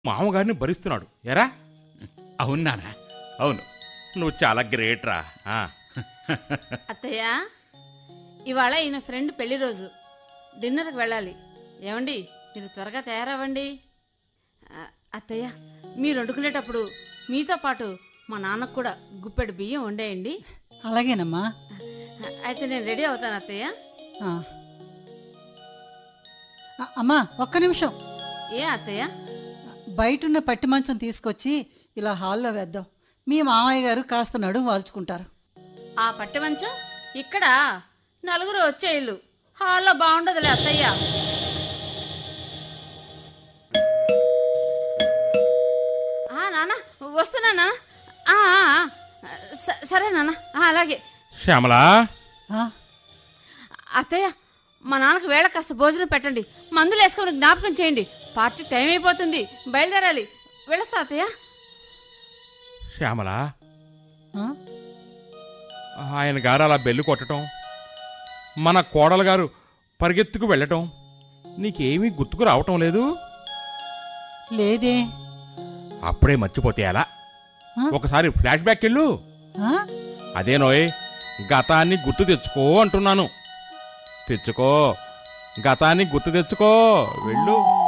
మామగారిని భరిస్తున్నాడు ఎరా అవును నాన్న అవును నువ్వు చాలా గ్రేట్ రా ఆ. అత్తయ్య ఇవాళ ఈయన ఫ్రెండ్ పెళ్లి రోజు డిన్నర్కి వెళ్ళాలి ఏమండి మీరు త్వరగా తయారవ్వండి ఆ, అత్తయ్య మీరు వండుకునేటప్పుడు మీతో పాటు మా నాన్నకు కూడా గుప్పెడు బియ్యం వండేయండి అలాగేనమ్మా ఆ, అయితే నేను రెడీ అవుతాను అత్తయ్య ఆ. ఆ, అమ్మా ఒక్క నిమిషం ఏ అత్తయ్య బయటున్న పట్టి మంచం తీసుకొచ్చి ఇలా హాల్లో వేద్దాం మీ మామయ్య గారు కాస్త నడుము వాల్చుకుంటారు ఆ పట్టె మంచం ఇక్కడ నలుగురు వచ్చే ఇల్లు హాల్లో బాగుండదులే అత్తయ్య ఆ నాన్న వస్తున్నా నాన్న ఆ, ఆ, ఆ, స- సరే నాన్న ఆ, అలాగే శ్యామలా ఆ, అత్తయ్య మా నాన్నకు వేళ కాస్త భోజనం పెట్టండి మందులు వేసుకొని జ్ఞాపకం చేయండి పార్టీ టైం అయిపోతుంది బయలుదేరాలి వెళ్ళొస్తా అత్తయ్య శ్యామలా ఆ? ఆయన గారు అలా బెల్లు కొట్టడం మన కోడలు గారు పరిగెత్తుకు వెళ్ళటం నీకేమీ గుర్తుకు రావటం లేదు లేదే అప్పుడే మర్చిపోతే ఎలా ఆ? ఒకసారి ఫ్లాష్ బ్యాక్ వెళ్ళు ఆ? అదేనోయ్ గతాన్ని గుర్తు తెచ్చుకో అంటున్నాను తెచ్చుకో గతాన్ని గుర్తు తెచ్చుకో వెళ్ళు